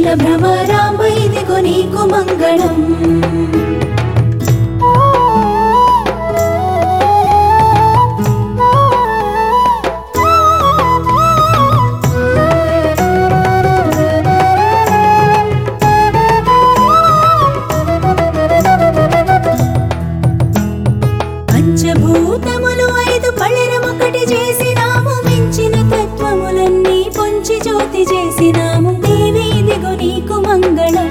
శ్రీశైల భ్రమరాంబ ఇదిగో నీకు మంగళం పంచభూతములు ఐదు పళరమొకటి చేసినాము మించిన తత్వములన్నీ పొంచి జ్యోతి చేసినాము దేవి ఇదిగో నీకు మంగళం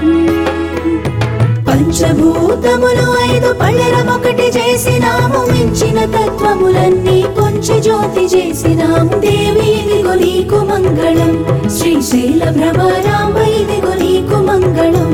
పంచభూతములు ఐదు పళరమొకటి చేసినాము మించిన తత్వములన్నీ పొంచి జ్యోతి చేసినాము దేవి ఇదిగో నీకు మంగళం శ్రీశైల భ్రమరాంబ ఇదిగో నీకు మంగళం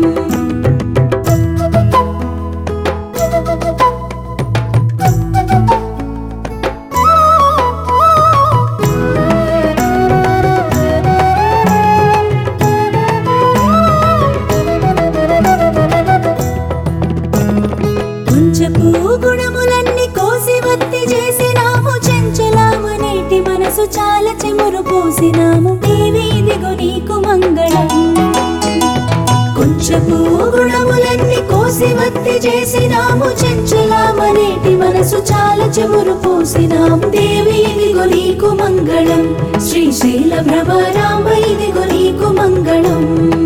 కొంచెపు గుణములన్నీ కోసి వత్తి చేసినాము చెంచలామనేటి మనసు చాలా చెమురు పోసినాము దేవి ఇదిగో నీకు మంగళం కొంచెపు గుణములన్నీ కోసి వత్తి చేసినాము చెంచలామనేటి మనసు చాలా చెమురు పోసినాము దేవి ఇదిగో నీకు మంగళం శ్రీశైల భ్రమరాంబ ఇదిగో నీకు మంగళం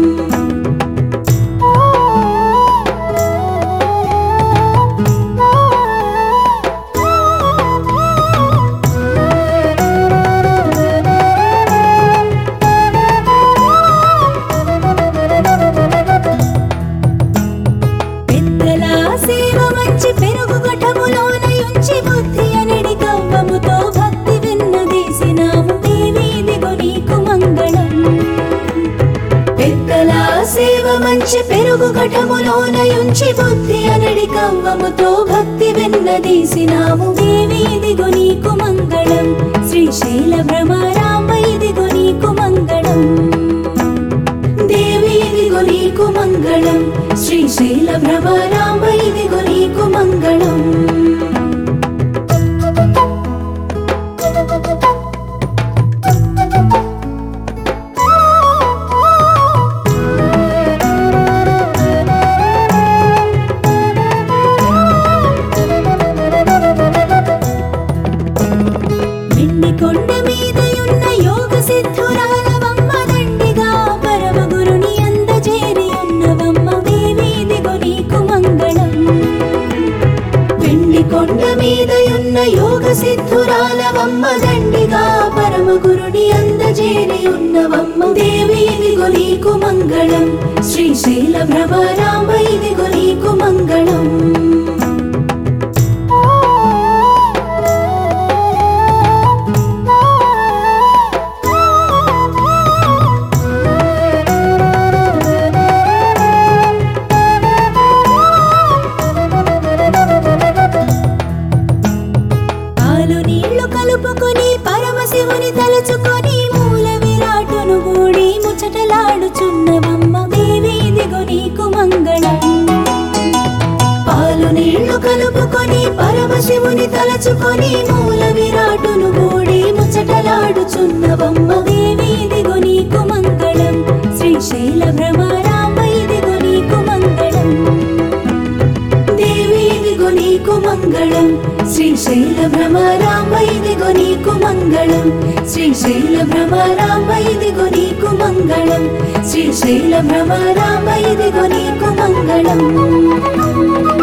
పెద్దల సేవ మంచి పెరుగు గఠములోన యుంచి బుద్ధి అనడి కవ్వముతో భక్తి విన్నదీసినాము దేవి ఇదిగో నీకు మంగళం పెద్దల సేవ మంచి పెరుగు ఘటములోన యుంచి బుద్ధి అనడి కవ్వముతో భక్తి విన్నదీసినాము దేవి ఇదిగో నీకు మంగళం శ్రీశైల భ్రమరాంబ ఇదిగో నీకు మంగళం దేవి ఇదిగో నీకు మంగళం శ్రీశైల భ్రమరాంబ ఇదిగో నీకు మంగళం వెండి కొండ మీదయున్న యోగ సిద్ధురాలవమ్మ దండిగా పరమ గురుని అందజేరి ఉన్నవమ్మ దేవి ఇదిగో నీకు మంగళం వెండి కొండ మీదయున్న యోగ సిద్ధురాలవమ్మ దండిగా పరమ గురుని అందజేరి ఉన్నవమ్మ దేవి ఇదిగో నీకు మంగళం శ్రీశైల భ్రమరాంబ ఇదిగో నీకు మంగళం పాలు నీళ్లు కలుపుకొని పరమశివుని తలుచుకొని మూల విరాటును గూడి ముచ్చటలాడుచున్నవమ్మ దేవి ఇదిగో నీకు మంగళం పాలు నీళ్లు కలుపుకొని పరమశివుని తలచుకొని మూల విరాటును గూడి ముచ్చటలాడుచున్నవమ్మ దేవి ఇదిగో నీకు మంగళం శ్రీశైల భ్రమరాంబ ఇదిగో నీకు మంగళం దేవి ఇదిగో నీకు మంగళం శ్రీశైల భ్రమరాంబ ఇదిగో నీకు మంగళం శ్రీశైల భ్రమరాంబ ఇదిగో నీకు మంగళం శ్రీశైల భ్రమరాంబ ఇదిగో నీకు మంగళం